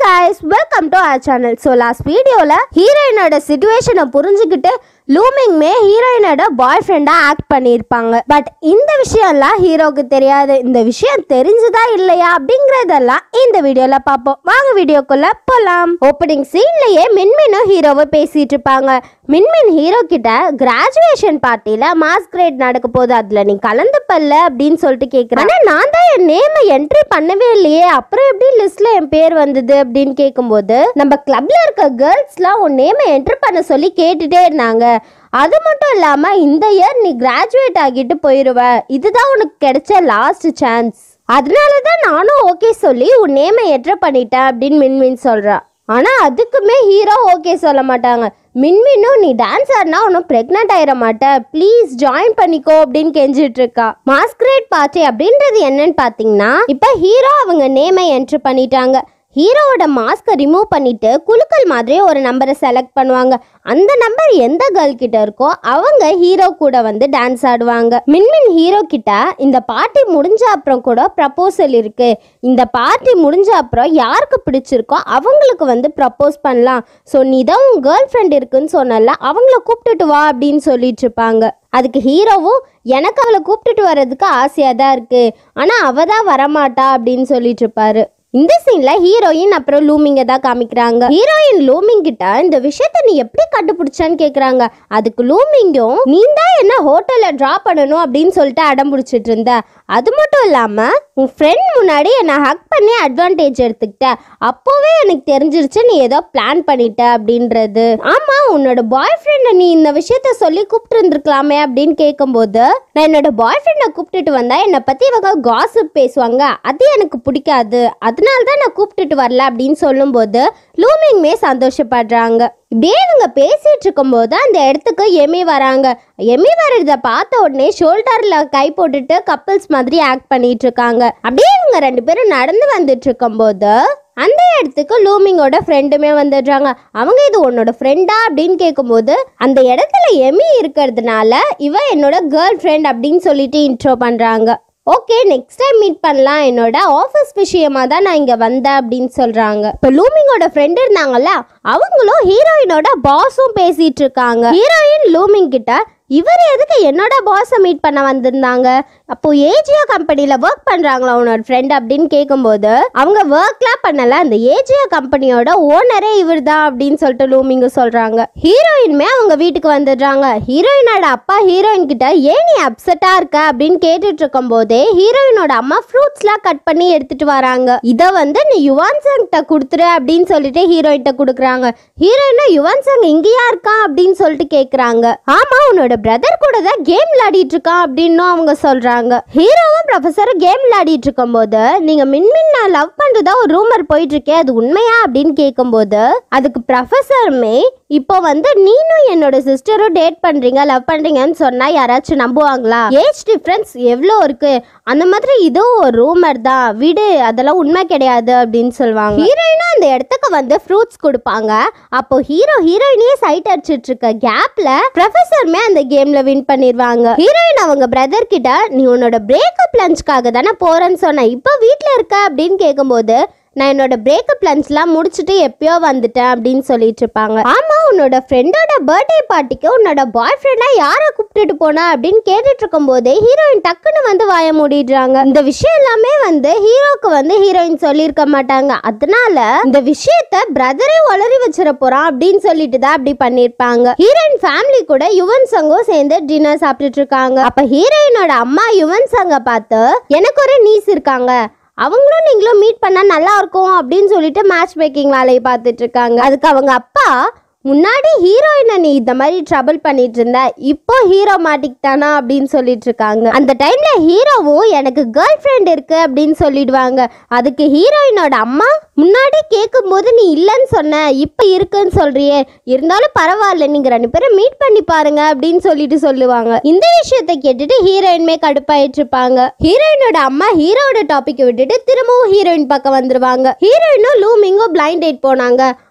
guys welcome to our channel so last வீடியோவில் ஹீரோயினோட சுச்சுவேஷனை புரிஞ்சுக்கிட்டு லூமிங்மே ஹீரோயினோட பாய் ஃப்ரெண்டாக ஆக்ட் பண்ணியிருப்பாங்க பட் இந்த விஷயம்லாம் ஹீரோக்கு தெரியாது இந்த விஷயம் தெரிஞ்சுதா இல்லையா அப்படிங்கிறதெல்லாம் இந்த வீடியோவில் பார்ப்போம் வாங்க வீடியோக்குள்ள போகலாம் ஓப்பனிங் சீன்லயே மின்மினும் ஹீரோவை பேசிட்டு இருப்பாங்க மின்மின் ஹீரோ கிட்ட கிராஜுவேஷன் பார்ட்டியில மாஸ்கிரேட் நடக்க போகுது அதுல நீ கலந்துப்பல்ல அப்படின்னு சொல்லிட்டு கேக்குறேன் ஆனா நான் தான் என் நேமை என்ட்ரி பண்ணவே இல்லையே அப்புறம் எப்படி லிஸ்ட்ல என் பேர் வந்தது அப்படின்னு கேட்கும்போது நம்ம கிளப்ல இருக்க கேர்ள்ஸ்லாம் உன் நேமை என்ட்ரி பண்ண சொல்லி கேட்டுட்டே இருந்தாங்க அது மட்டும் இல்லாம இந்த இயர் நீ கிராஜுவேட் ஆகிட்டு போயிருவ இதுதான் உனக்கு கிடைச்ச லாஸ்ட் சான்ஸ் அதனால தான் நானும் ஓகே சொல்லி உன் நேமை என்ட்ரு பண்ணிட்டேன் அப்படின்னு மின்மின் சொல்றா ஆனா அதுக்குமே ஹீரோ ஓகே சொல்ல மாட்டாங்க மின்மின்னும் நீ டான்ஸ் ஆடினா உன்னும் பிரெக்னென்ட் ஆயிட மாட்ட ப்ளீஸ் ஜாயின் பண்ணிக்கோ அப்படின்னு கெஞ்சிட்டு இருக்கா மாஸ்கிரேட் பார்ட்டி அப்படின்றது என்னன்னு பாத்தீங்கன்னா இப்ப ஹீரோ அவங்க நேமை என்ட்ரு பண்ணிட்டாங்க ஹீரோவோட மாஸ்கை ரிமூவ் பண்ணிட்டு குலுக்கல் மாதிரி ஒரு நம்பரை செலக்ட் பண்ணுவாங்க அந்த நம்பர் எந்த கேர்ள் கிட்ட இருக்கோ அவங்க ஹீரோ கூட வந்து டான்ஸ் ஆடுவாங்க மின்மின் ஹீரோ கிட்ட இந்த பார்ட்டி முடிஞ்ச அப்புறம் கூட ப்ரப்போசல் இருக்கு இந்த பார்ட்டி முடிஞ்ச அப்புறம் யாருக்கு பிடிச்சிருக்கோ அவங்களுக்கு வந்து ப்ரப்போஸ் பண்ணலாம் ஸோ நீ தான் உன் கேர்ள் ஃப்ரெண்ட் இருக்குன்னு சொன்னல அவங்கள கூப்பிட்டுட்டு வா அப்படின்னு சொல்லிட்டு இருப்பாங்க அதுக்கு ஹீரோவும் எனக்கு அவளை கூப்பிட்டுட்டு வர்றதுக்கு ஆசையாக தான் இருக்கு ஆனால் அவ தான் வரமாட்டா அப்படின்னு சொல்லிட்டு இருப்பாரு இந்த சீன்ல ஹீரோயின் அப்புறம் லூமிங்க தான் காமிக்கிறாங்க ஹீரோயின் லூமிங் கிட்ட இந்த விஷயத்த நீ எப்படி கண்டுபிடிச்சான்னு கேக்குறாங்க அதுக்கு லூமிங்கும் நீ தான் என்ன ஹோட்டல்ல டிராப் பண்ணணும் அப்படின்னு சொல்லிட்டு அடம் பிடிச்சிட்டு இருந்த அது மட்டும் இல்லாம உன் ஃப்ரெண்ட் முன்னாடி என்னை ஹக் பண்ணி அட்வான்டேஜ் எடுத்துக்கிட்ட அப்போவே எனக்கு தெரிஞ்சிருச்சு நீ ஏதோ பிளான் பண்ணிட்ட அப்படின்றது ஆமா உன்னோட பாய் ஃப்ரெண்டை நீ இந்த விஷயத்த சொல்லி கூப்பிட்டு இருந்திருக்கலாமே அப்படின்னு கேட்கும்போது நான் என்னோட பாய் ஃப்ரெண்டை கூப்பிட்டுட்டு வந்தா என்னை பத்தி இவங்க காசிப் பேசுவாங்க அது எனக்கு பிடிக்காது அதனால தான் நான் கூப்பிட்டுட்டு வரல அப்படின்னு சொல்லும்போது லூமிங்மே சந்தோஷப்படுறாங்க இப்படியே இவங்க பேசிட்டு இருக்கும்போது அந்த இடத்துக்கு எமி வராங்க எமி வர்றத பார்த்த உடனே ஷோல்டர்ல கை போட்டுட்டு கப்பிள்ஸ் மாதிரி ஆக்ட் பண்ணிட்டு இருக்காங்க அப்படியே இவங்க ரெண்டு பேரும் நடந்து வந்துட்டு இருக்கும்போது அந்த இடத்துக்கு லூமிங்கோட ஃப்ரெண்டுமே வந்துடுறாங்க அவங்க இது உன்னோட ஃப்ரெண்டா அப்படின்னு கேட்கும்போது அந்த இடத்துல எமி இருக்கிறதுனால இவ என்னோட கேர்ள் ஃப்ரெண்ட் அப்படின்னு சொல்லிட்டு இன்ட்ரோ பண்றாங்க ஓகே நெக்ஸ்ட் டைம் மீட் பண்ணலாம் என்னோட ஆஃபீஸ் விஷயமா தான் நான் இங்க வந்தேன் அப்படின்னு சொல்றாங்க இப்போ லூமிங்கோட ஃப்ரெண்ட் இருந்தாங்கல்ல அவங்களும் ஹீரோயினோட பாஸும் பேசிட்டு இருக்காங்க ஹீரோயின் லூமிங் கிட்ட இவர் எதுக்கு என்னோட பாஸை மீட் பண்ண வந்திருந்தாங்க அப்போ ஏஜியோ கம்பெனியில் ஒர்க் பண்ணுறாங்களா உன்னோட ஃப்ரெண்ட் அப்படின்னு கேட்கும்போது அவங்க ஒர்க்லாம் பண்ணல அந்த ஏஜியோ கம்பெனியோட ஓனரே இவர் தான் அப்படின்னு சொல்லிட்டு லூமிங்க சொல்கிறாங்க ஹீரோயின்மே அவங்க வீட்டுக்கு வந்துடுறாங்க ஹீரோயினோட அப்பா ஹீரோயின் கிட்ட ஏன் நீ அப்செட்டாக இருக்க அப்படின்னு கேட்டுட்டு இருக்கும் போதே ஹீரோயினோட அம்மா ஃப்ரூட்ஸ்லாம் கட் பண்ணி எடுத்துட்டு வராங்க இதை வந்து நீ யுவான் சங்கிட்ட கொடுத்துரு அப்படின்னு சொல்லிட்டு ஹீரோயின்ட்ட கொடுக்குறாங்க ஹீரோயினும் யுவான் சங் இங்கேயா இருக்கான் அப்படின்னு சொல்லிட்டு கேட்குறாங்க ஆமா உன்னோட பிரதர் கூட தான் கேம் விளையாடிட்டு இருக்கான் அப்படின்னு அவங்க சொல்றாங்க ஹீரோவும் ப்ரொஃபஸரும் கேம் விளையாடிட்டு இருக்கும்போது நீங்க மின்மின் நான் லவ் பண்றதா ஒரு ரூமர் போயிட்டு இருக்கே அது உண்மையா அப்படின்னு கேட்கும்போது அதுக்கு ப்ரொஃபஸருமே இப்போ வந்து நீனும் என்னோட சிஸ்டரும் டேட் பண்றீங்க லவ் பண்றீங்கன்னு சொன்னா யாராச்சும் நம்புவாங்களா ஏஜ் டிஃப்ரென்ஸ் எவ்வளோ இருக்கு அந்த மாதிரி இதுவும் ஒரு ரூமர் தான் விடு அதெல்லாம் உண்மை கிடையாது அப்படின்னு சொல்லுவாங்க ஹீரோயினும் அந்த இடத்துக்கு வந்து ஃப்ரூட்ஸ் கொடுப்பாங்க அப்போ ஹீரோ ஹீரோயினையே சைட் அடிச்சிட்டு இருக்க கேப்ல ப்ரொஃபஸருமே அந்த கேம்ல வின் பண்ணிடுவாங்க ஹீரோயின் அவங்க பிரதர் கிட்ட நீ உன்னோட பிரேக்கப் லஞ்சுக்காக தானே போறேன்னு சொன்ன இப்போ வீட்டில் இருக்க அப்படின்னு கேட்கும்போது நான் என்னோட பிரேக்கப் லஞ்ச்லாம் முடிச்சுட்டு எப்பயோ வந்துட்டேன் அப்படின்னு சொல்லிட்டு இருப்பாங்க ஆமா உன்னோட ஃப்ரெண்டோட பர்த்டே பார்ட்டிக்கு உன்னோட பாய் ஃப்ரெண்டா யாரை கூப்பிட்டுட்டு போனா அப்படின்னு கேட்டுட்டு இருக்கும் போதே ஹீரோயின் டக்குன்னு வந்து வாய மூடிடுறாங்க இந்த விஷயம் எல்லாமே வந்து ஹீரோக்கு வந்து ஹீரோயின் சொல்லியிருக்க மாட்டாங்க அதனால இந்த விஷயத்த பிரதரே உளறி வச்சிட போறான் அப்படின்னு சொல்லிட்டு தான் அப்படி பண்ணிருப்பாங்க ஹீரோயின் ஃபேமிலி கூட யுவன் சங்கும் சேர்ந்து டின்னர் சாப்பிட்டுட்டு இருக்காங்க அப்ப ஹீரோயினோட அம்மா யுவன் சங்க பார்த்து எனக்கு ஒரு நீஸ் இருக்காங்க அவங்களும் நீங்களும் மீட் பண்ணா நல்லா இருக்கும் அப்படின்னு சொல்லிட்டு மேட்ச் மேக்கிங் வேலையை பார்த்துட்டு இருக்காங்க அதுக்கு அவங்க அப்பா முன்னாடி ஹீரோயினை நீ இந்த மாதிரி ட்ரபிள் பண்ணிட்டு இருந்த இப்போ ஹீரோ மாட்டிக்கிட்டானா அப்படின்னு சொல்லிட்டு இருக்காங்க அந்த டைம்ல ஹீரோவும் எனக்கு கேர்ள் ஃப்ரெண்ட் இருக்கு அப்படின்னு சொல்லிடுவாங்க அதுக்கு ஹீரோயினோட அம்மா முன்னாடி கேட்கும்போது நீ இல்லைன்னு சொன்ன இப்போ இருக்குன்னு சொல்றியே இருந்தாலும் பரவாயில்ல நீங்க ரெண்டு பேரும் மீட் பண்ணி பாருங்க அப்படின்னு சொல்லிட்டு சொல்லுவாங்க இந்த விஷயத்தை கேட்டுட்டு ஹீரோயின்மே கடுப்பாயிட்டு இருப்பாங்க ஹீரோயினோட அம்மா ஹீரோட டாபிக் விட்டுட்டு திரும்பவும் ஹீரோயின் பக்கம் வந்துருவாங்க ஹீரோயினும் லூமிங்கும் பிளைண்ட் டேட் போனாங்க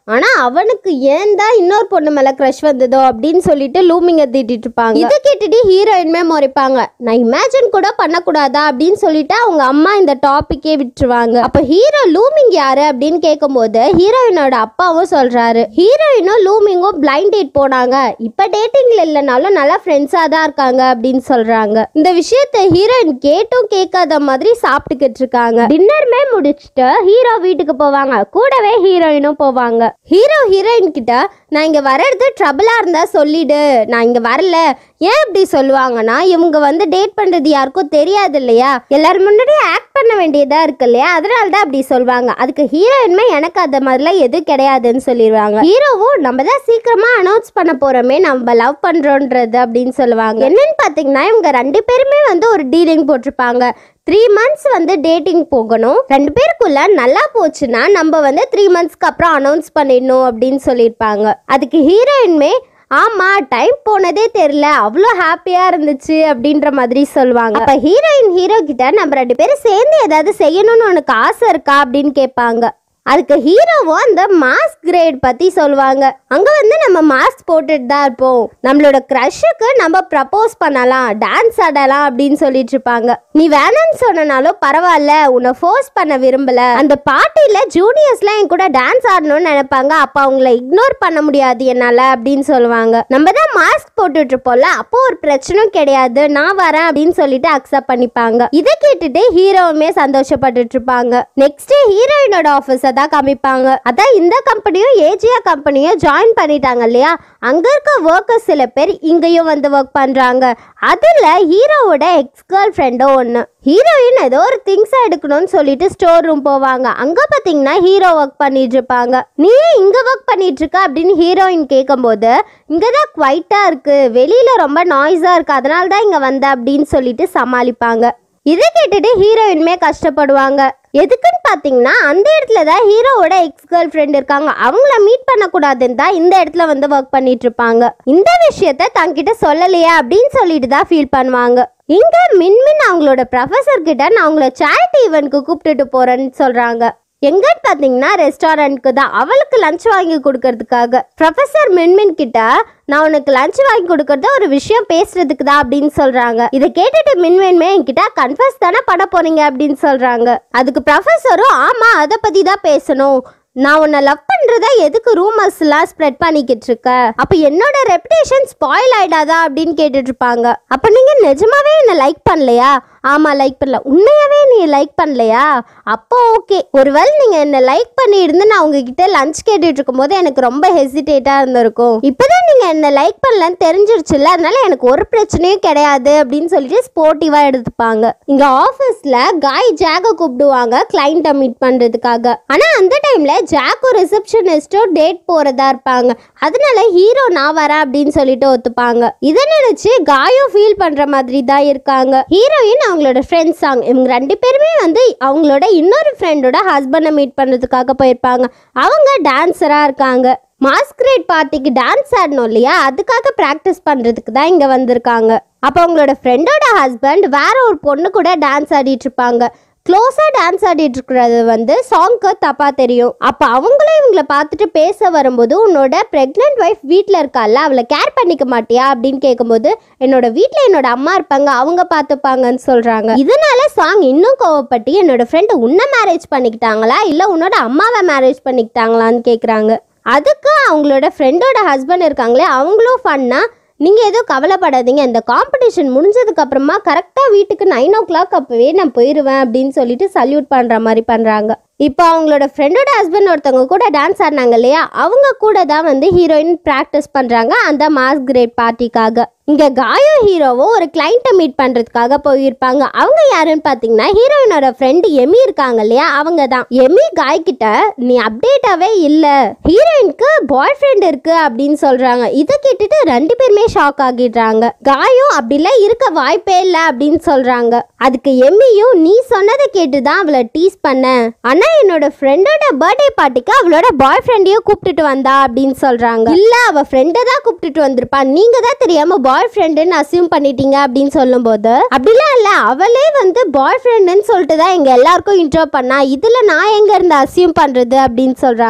ஆனா அவனுக்கு ஏன் தான் இன்னொரு பொண்ணு மேல க்ரஷ் வந்ததோ அப்படின்னு சொல்லிட்டு லூமிங்க திட்டிட்டு இருப்பாங்க இதை கேட்டுட்டு ஹீரோயின்மே முறைப்பாங்க நான் இமேஜின் கூட பண்ணக்கூடாதா அப்படின்னு சொல்லிட்டு அவங்க அம்மா இந்த டாபிக்கே விட்டுருவாங்க அப்ப ஹீரோ லூமிங் யாரு அப்படின்னு கேட்கும்போது ஹீரோயினோட அப்பாவும் சொல்றாரு ஹீரோயினும் லூமிங்கும் பிளைண்ட் டேட் போனாங்க இப்ப டேட்டிங்ல இல்லைனாலும் நல்லா ஃப்ரெண்ட்ஸா தான் இருக்காங்க அப்படின்னு சொல்றாங்க இந்த விஷயத்த ஹீரோயின் கேட்டும் கேட்காத மாதிரி சாப்பிட்டுக்கிட்டு இருக்காங்க டின்னருமே முடிச்சுட்டு ஹீரோ வீட்டுக்கு போவாங்க கூடவே ஹீரோயினும் போவாங்க ஹீரோ ஹீரோயின் கிட்ட நான் இங்க வர்றது ட்ரபிளா இருந்தா சொல்லிடு நான் இங்க வரல ஏன் இப்படி சொல்லுவாங்கன்னா இவங்க வந்து டேட் பண்றது யாருக்கும் தெரியாது இல்லையா எல்லாரும் முன்னாடி ஆக்ட் பண்ண வேண்டியதா இருக்கு இல்லையா அதனால தான் அப்படி சொல்லுவாங்க அதுக்கு ஹீரோயின்மே எனக்கு அந்த மாதிரிலாம் எதுவும் கிடையாதுன்னு சொல்லிடுவாங்க ஹீரோவும் நம்ம தான் சீக்கிரமா அனௌன்ஸ் பண்ண போறோமே நம்ம லவ் பண்றோன்றது அப்படின்னு சொல்லுவாங்க என்னன்னு பாத்தீங்கன்னா இவங்க ரெண்டு பேருமே வந்து ஒரு டீலிங் போட்டிருப்பாங்க த்ரீ மந்த்ஸ் வந்து டேட்டிங் போகணும் ரெண்டு பேருக்குள்ள நல்லா போச்சுன்னா நம்ம வந்து த்ரீ மந்த்ஸ்க்கு அப்புறம் அனௌன்ஸ் பண்ணிடணும் அப்படின்னு சொல்லியிருப்பாங்க அதுக்கு ஹீரோயின்மே ஆமா டைம் போனதே தெரியல அவ்வளோ ஹாப்பியா இருந்துச்சு அப்படின்ற மாதிரி சொல்லுவாங்க அப்ப ஹீரோயின் ஹீரோ கிட்ட நம்ம ரெண்டு பேரும் சேர்ந்து ஏதாவது செய்யணும்னு உனக்கு ஆசை இருக்கா அப்படின்னு கேட்பாங்க அதுக்கு ஹீரோவும் அந்த மாஸ்க் கிரேட் பத்தி சொல்லுவாங்க அங்க வந்து நம்ம மாஸ்க் போட்டுட்டு தான் இருப்போம் நம்மளோட க்ரஷுக்கு நம்ம ப்ரப்போஸ் பண்ணலாம் டான்ஸ் ஆடலாம் அப்படின்னு சொல்லிட்டு இருப்பாங்க நீ வேணாம்னு சொன்னனாலும் பரவாயில்ல உன்னை ஃபோர்ஸ் பண்ண விரும்பல அந்த பார்ட்டியில ஜூனியர்ஸ்லாம் என் கூட டான்ஸ் ஆடணும்னு நினைப்பாங்க அப்ப அவங்கள இக்னோர் பண்ண முடியாது என்னால அப்படின்னு சொல்லுவாங்க நம்ம தான் மாஸ்க் போட்டுட்டு இருப்போம்ல அப்போ ஒரு பிரச்சனையும் கிடையாது நான் வரேன் அப்படின்னு சொல்லிட்டு அக்செப்ட் பண்ணிப்பாங்க இதை கேட்டுட்டு ஹீரோவுமே சந்தோஷப்பட்டுட்டு இருப்பாங்க நெக்ஸ்ட் ஹீரோயினோட ஆஃபீஸை தான் காமிப்பாங்க அதான் இந்த கம்பெனியும் ஏஜியா கம்பெனியும் ஜாயின் பண்ணிட்டாங்க இல்லையா அங்க இருக்க ஒர்க்கர்ஸ் சில பேர் இங்கேயும் வந்து ஒர்க் பண்றாங்க அதுல ஹீரோவோட எக்ஸ் கேர்ள் ஃப்ரெண்டும் ஒன்று ஹீரோயின் ஏதோ ஒரு திங்ஸ் எடுக்கணும்னு சொல்லிட்டு ஸ்டோர் ரூம் போவாங்க அங்க பாத்தீங்கன்னா ஹீரோ ஒர்க் பண்ணிட்டு இருப்பாங்க நீ ஏன் இங்க ஒர்க் பண்ணிட்டு இருக்க அப்படின்னு ஹீரோயின் கேட்கும்போது இங்கதான் குவைட்டா இருக்கு வெளியில ரொம்ப நாய்ஸா இருக்கு அதனால தான் இங்க வந்த அப்படின்னு சொல்லிட்டு சமாளிப்பாங்க இதை கேட்டுட்டு ஹீரோயின்மே கஷ்டப்படுவாங்க எதுக்குன்னு பார்த்தீங்கன்னா அந்த இடத்துல தான் ஹீரோவோட எக்ஸ் கேர்ள் ஃப்ரெண்ட் இருக்காங்க அவங்கள மீட் பண்ணக்கூடாதுன்னு தான் இந்த இடத்துல வந்து ஒர்க் பண்ணிட்டு இருப்பாங்க இந்த விஷயத்த தங்கிட்ட சொல்லலையா அப்படின்னு சொல்லிட்டு தான் ஃபீல் பண்ணுவாங்க இங்க மின்மின் அவங்களோட ப்ரொஃபசர் கிட்ட நான் அவங்கள சேரிட்டி ஈவெண்ட்க்கு கூப்பிட்டுட்டு போறேன்னு சொல்றாங்க எங்கன்னு பார்த்தீங்கன்னா ரெஸ்டாரண்ட்க்கு தான் அவளுக்கு லஞ்ச் வாங்கி கொடுக்கறதுக்காக ப்ரொஃபசர் மின்மின் கிட்ட நான் உனக்கு லஞ்ச் வாங்கி கொடுக்கறது ஒரு விஷயம் பேசுறதுக்கு தான் அப்படின்னு சொல்றாங்க இதை கேட்டுட்டு மின்மின்மே என்கிட்ட கன்ஃபர்ஸ் தானே பண்ண போறீங்க அப்படின்னு சொல்றாங்க அதுக்கு ப்ரொஃபஸரும் ஆமா அதை பத்தி தான் பேசணும் நான் உன்னை லவ் பண்றத எதுக்கு ரூமர்ஸ் எல்லாம் ஸ்ப்ரெட் பண்ணிக்கிட்டு இருக்க அப்ப என்னோட ரெப்புடேஷன் ஸ்பாயில் ஆயிடாதா அப்படின்னு கேட்டுட்டு இருப்பாங்க அப்ப நீங்க நிஜமாவே என்ன லைக் பண்ணலையா ஆமா லைக் பண்ணல உண்மையாவே நீ லைக் பண்ணலையா அப்போ ஓகே ஒருவேளை நீங்க என்ன லைக் பண்ணி இருந்து நான் உங்ககிட்ட லஞ்ச் கேட்டுட்டு இருக்கும்போது எனக்கு ரொம்ப ஹெசிடேட்டா இருந்திருக்கும் இப்பதான் நீங்க என்ன லைக் பண்ணலன்னு தெரிஞ்சிருச்சுல்ல அதனால எனக்கு ஒரு பிரச்சனையும் கிடையாது அப்படின்னு சொல்லிட்டு ஸ்போர்ட்டிவா எடுத்துப்பாங்க இங்க ஆபீஸ்ல காய் ஜாக கூப்பிடுவாங்க கிளைண்ட்டை மீட் பண்றதுக்காக ஆனா அந்த டைம்ல ஜாக்கும் ரிசப்ஷனிஸ்டும் டேட் போறதா இருப்பாங்க அதனால ஹீரோ நான் வரேன் அப்படின்னு சொல்லிட்டு ஒத்துப்பாங்க இதை நினைச்சு காயும் ஃபீல் பண்ற மாதிரி தான் இருக்காங்க ஹீரோயின் அவங்களோட ஃப்ரெண்ட்ஸ் சாங் இவங்க ரெண்டு பேருமே வந்து அவங்களோட இன்னொரு ஃப்ரெண்டோட ஹஸ்பண்டை மீட் பண்றதுக்காக போயிருப்பாங்க அவங்க டான்ஸரா இருக்காங்க மாஸ்கரேட் பார்ட்டிக்கு டான்ஸ் ஆடணும் இல்லையா அதுக்காக ப்ராக்டிஸ் பண்ணுறதுக்கு தான் இங்கே வந்திருக்காங்க அப்போ அவங்களோட ஃப்ரெண்டோட ஹஸ்பண்ட் வேற ஒரு பொண்ணு கூட டான்ஸ் ஆடிட்டு இருப்பாங்க க்ளோஸாக டான்ஸ் ஆடிட்டு இருக்கிறது வந்து சாங்க்கு தப்பாக தெரியும் அப்போ அவங்களும் இவங்கள பார்த்துட்டு பேச வரும்போது உன்னோட ப்ரெக்னென்ட் ஒய்ஃப் வீட்டில் இருக்கால அவளை கேர் பண்ணிக்க மாட்டியா அப்படின்னு கேட்கும்போது என்னோட வீட்டில் என்னோட அம்மா இருப்பாங்க அவங்க பார்த்துப்பாங்கன்னு சொல்கிறாங்க இதனால சாங் இன்னும் கோவப்பட்டு என்னோட ஃப்ரெண்டு உன்னை மேரேஜ் பண்ணிக்கிட்டாங்களா இல்லை உன்னோட அம்மாவை மேரேஜ் பண்ணிக்கிட்டாங்களான்னு கேட்குறாங்க அதுக்கு அவங்களோட ஃப்ரெண்டோட ஹஸ்பண்ட் இருக்காங்களே அவங்களும் ஃபன்னா நீங்கள் எதுவும் கவலைப்படாதீங்க இந்த காம்படிஷன் முடிஞ்சதுக்கு அப்புறமா கரெக்டாக வீட்டுக்கு நைன் ஓ கிளாக் அப்போவே நான் போயிடுவேன் அப்படின்னு சொல்லிட்டு சல்யூட் பண்ணுற மாதிரி பண்ணுறாங்க இப்போ அவங்களோட ஃப்ரெண்டோட ஹஸ்பண்ட் ஒருத்தவங்க கூட டான்ஸ் ஆடினாங்க இல்லையா அவங்க கூட தான் வந்து ஹீரோயின் ப்ராக்டிஸ் பண்ணுறாங்க அந்த மாஸ் கிரேட் பார்ட்டிக்காக இங்கே காயோ ஹீரோவும் ஒரு கிளைண்ட்டை மீட் பண்ணுறதுக்காக போயிருப்பாங்க அவங்க யாருன்னு பார்த்தீங்கன்னா ஹீரோயினோட ஃப்ரெண்டு எமி இருக்காங்க இல்லையா அவங்க தான் எமி காய் கிட்ட நீ அப்டேட்டாவே இல்லை ஹீரோயினுக்கு பாய் ஃப்ரெண்ட் இருக்கு அப்படின்னு சொல்றாங்க இதை கேட்டுட்டு ரெண்டு பேருமே ஷாக் ஆகிடுறாங்க காயும் அப்படிலாம் இருக்க வாய்ப்பே இல்லை அப்படின்னு சொல்றாங்க அதுக்கு எம்மியும் நீ சொன்னதை கேட்டு தான் அவளை டீஸ் பண்ண ஆனா என்னோட ஃப்ரெண்டோட பர்த்டே பார்ட்டிக்கு அவளோட பாய் ஃப்ரெண்டையும் கூப்பிட்டுட்டு வந்தா அப்படின்னு சொல்றாங்க இல்ல அவ ஃப்ரெண்டை தான் கூப்பிட்டுட்டு வந்திருப்பா நீங்க தான் தெரியாம பாய் ஃப்ரெண்டுன்னு அசியூம் பண்ணிட்டீங்க அப்படின்னு சொல்லும்போது அப்படிலாம் இல்ல அவளே வந்து பாய் ஃப்ரெண்டுன்னு சொல்லிட்டு தான் எங்க எல்லாருக்கும் இன்ட்ரோ பண்ணா இதுல நான் எங்க இருந்து அசியூம் பண்றது அப்படின்னு சொல்றாங்க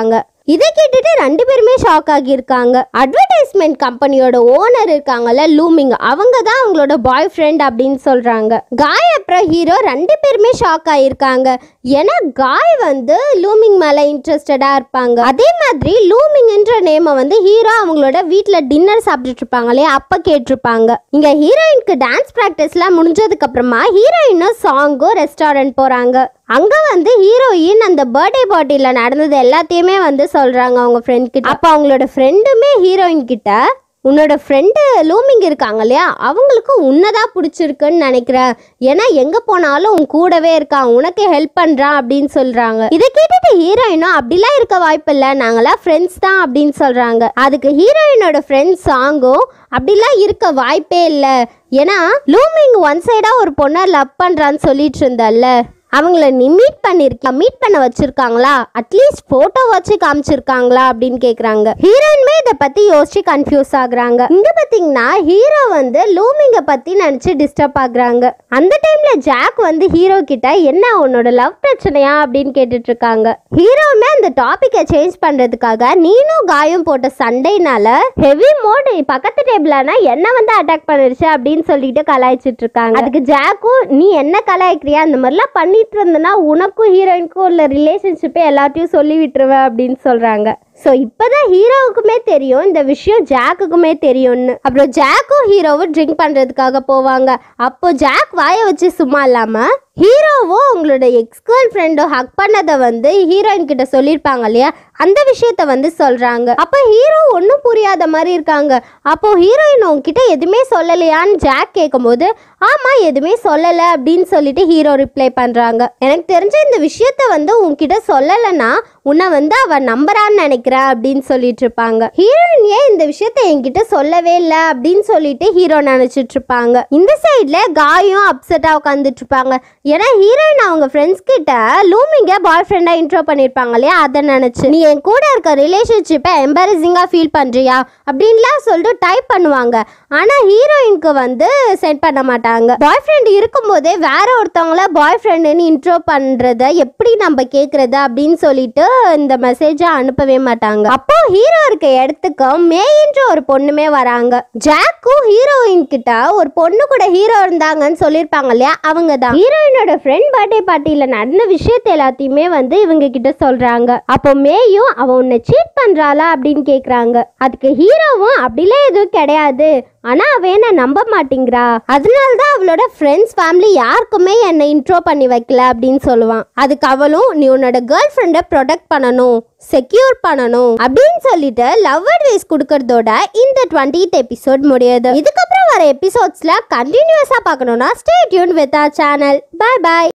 இதை கேட்டுட்டு ரெண்டு பேருமே ஷாக் ஆகியிருக்காங்க அட்வர்டைஸ்மெண்ட் கம்பெனியோட ஓனர் இருக்காங்கல்ல லூமிங் அவங்க தான் அவங்களோட பாய் ஃப்ரெண்ட் அப்படின்னு சொல்றாங்க காய் அப்புறம் ஹீரோ ரெண்டு பேருமே ஷாக் ஆகியிருக்காங்க ஏன்னா காய் வந்து லூமிங் மேல இன்ட்ரெஸ்டடா இருப்பாங்க அதே மாதிரி லூமிங்ன்ற நேமை வந்து ஹீரோ அவங்களோட வீட்டில் டின்னர் சாப்பிட்டுட்டு இருப்பாங்களே அப்ப கேட்டிருப்பாங்க இங்க ஹீரோயினுக்கு டான்ஸ் ப்ராக்டிஸ்லாம் முடிஞ்சதுக்கு அப்புறமா ஹீரோயினும் சாங்கும் ரெஸ்டாரண்ட் போறாங்க அங்க வந்து ஹீரோயின் அந்த பர்த்டே பார்ட்டில நடந்தது எல்லாத்தையுமே வந்து சொல்றாங்க அவங்க ஃப்ரெண்ட் கிட்ட அப்ப அவங்களோட ஃப்ரெண்டுமே ஹீரோயின் கிட்ட உன்னோட ஃப்ரெண்டு லூமிங் இருக்காங்க இல்லையா அவங்களுக்கு உன்னதான் பிடிச்சிருக்குன்னு நினைக்கிறேன் ஏன்னா எங்க போனாலும் உன் கூடவே இருக்கான் உனக்கு ஹெல்ப் பண்றான் அப்படின்னு சொல்றாங்க இதை கேட்டுட்டு ஹீரோயினும் அப்படிலாம் இருக்க வாய்ப்பு இல்லை நாங்களாம் ஃப்ரெண்ட்ஸ் தான் அப்படின்னு சொல்றாங்க அதுக்கு ஹீரோயினோட ஃப்ரெண்ட்ஸ் சாங்கும் அப்படிலாம் இருக்க வாய்ப்பே இல்லை ஏன்னா லூமிங் ஒன் சைடா ஒரு பொண்ணை லவ் பண்றான்னு சொல்லிட்டு இருந்தல்ல அவங்கள நீ மீட் பண்ணிருக்கியா மீட் பண்ண வச்சிருக்காங்களா அட்லீஸ்ட் போட்டோ வச்சு காமிச்சிருக்காங்களா அப்படின்னு கேக்குறாங்க ஹீரோயின்மே இதை பத்தி யோசிச்சு கன்ஃபியூஸ் ஆகுறாங்க இங்க பாத்தீங்கன்னா ஹீரோ வந்து லூமிங்க பத்தி நினைச்சு டிஸ்டர்ப் ஆகுறாங்க அந்த டைம்ல ஜாக் வந்து ஹீரோ கிட்ட என்ன உன்னோட லவ் பிரச்சனையா அப்படின்னு கேட்டுட்டு இருக்காங்க ஹீரோவுமே அந்த டாபிக்கை சேஞ்ச் பண்றதுக்காக நீனும் காயம் போட்ட சண்டைனால ஹெவி மோட் பக்கத்து டேபிளானா என்ன வந்து அட்டாக் பண்ணிருச்சு அப்படின்னு சொல்லிட்டு கலாய்ச்சிட்டு இருக்காங்க அதுக்கு ஜாக்கும் நீ என்ன கலாய்க்கிறியா அந்த மாதிரிலாம் பண்ணிட்டு இருந்தனா உனக்கும் ஹீரோயினுக்கும் உள்ள ரிலேஷன்ஷிப்பே எல்லாத்தையும் சொல்லி விட்டுருவேன் அப்படின்னு சொல்றாங்க ஸோ இப்போதான் ஹீரோவுக்குமே தெரியும் இந்த விஷயம் ஜாக்குக்குமே தெரியும்னு அப்புறம் ஜாக்கும் ஹீரோவும் ட்ரிங்க் பண்ணுறதுக்காக போவாங்க அப்போ ஜாக் வாயை வச்சு சும்மா இல்லாமல் ஹீரோவும் அவங்களோட எக்ஸ் கேர்ள் ஃப்ரெண்டும் ஹக் பண்ணதை வந்து ஹீரோயின் கிட்ட சொல்லியிருப்பாங்க இல்லையா அந்த விஷயத்த வந்து சொல்கிறாங்க அப்போ ஹீரோ ஒன்றும் புரியாத மாதிரி இருக்காங்க அப்போ ஹீரோயின் உங்ககிட்ட எதுவுமே சொல்லலையான்னு ஜாக் கேட்கும்போது ஆமாம் எதுவுமே சொல்லலை அப்படின்னு சொல்லிட்டு ஹீரோ ரிப்ளை பண்ணுறாங்க எனக்கு தெரிஞ்ச இந்த விஷயத்த வந்து உன்கிட்ட சொல்லலைன்னா உன்னை வந்து அவ நம்புறான்னு நினைக்கிறேன் அப்படின்னு சொல்லிட்டு இருப்பாங்க ஹீரோயின் ஏன் இந்த விஷயத்த என்கிட்ட சொல்லவே இல்லை அப்படின்னு சொல்லிட்டு ஹீரோ நினைச்சிட்டு இருப்பாங்க இந்த சைட்ல காயும் அப்செட்டா உட்காந்துட்டு இருப்பாங்க ஏன்னா ஹீரோயின் அவங்க ஃப்ரெண்ட்ஸ் கிட்ட லூமிங்க பாய் ஃப்ரெண்டா இன்ட்ரோ பண்ணிருப்பாங்க இல்லையா அதை நினைச்சு நீ என் கூட இருக்க ரிலேஷன்ஷிப்பை எம்பாரசிங்கா ஃபீல் பண்றியா அப்படின்லாம் சொல்லிட்டு டைப் பண்ணுவாங்க ஆனா ஹீரோயினுக்கு வந்து சென்ட் பண்ண மாட்டாங்க பாய் ஃப்ரெண்ட் இருக்கும்போதே வேற ஒருத்தவங்கள பாய் ஃப்ரெண்டுன்னு இன்ட்ரோ பண்றத எப்படி நம்ம கேக்குறது அப்படின்னு சொல்லிட்டு இந்த மெசேஜை அனுப்பவே மாட்டாங்க அப்போ ஹீரோ இருக்க இடத்துக்கு மேயின்ற ஒரு பொண்ணுமே வராங்க ஜாக்கும் ஹீரோயின் கிட்ட ஒரு பொண்ணு கூட ஹீரோ இருந்தாங்கன்னு சொல்லியிருப்பாங்க இல்லையா அவங்க தான் ஹீரோயினோட ஃப்ரெண்ட் பர்த்டே பார்ட்டியில நடந்த விஷயத்த எல்லாத்தையுமே வந்து இவங்க கிட்ட சொல்றாங்க அப்போ மேயும் அவ உன்னை சீட் பண்றாளா அப்படின்னு கேக்குறாங்க அதுக்கு ஹீரோவும் அப்படிலாம் எதுவும் கிடையாது ஆனா அவ என்ன நம்ப மாட்டேங்கிறா அதனால தான் அவளோட ஃப்ரெண்ட்ஸ் ஃபேமிலி யாருக்குமே என்னை இன்ட்ரோ பண்ணி வைக்கல அப்படின்னு சொல்லுவான் அதுக்கு அவளும் நீ உன்னோட கேர்ள் ஃப்ரெண்டை ப்ரொடெக்ட் பண்ணணும் செக்யூர் பண்ணணும் அப்படின்னு சொல்லிட்டு லவ் அட்வைஸ் கொடுக்கறதோட இந்த டுவெண்ட்டித் எபிசோட் முடியுது இதுக்கப்புறம் வர எபிசோட்ஸ்ல கண்டினியூஸா பார்க்கணும்னா stay tune with our channel bye by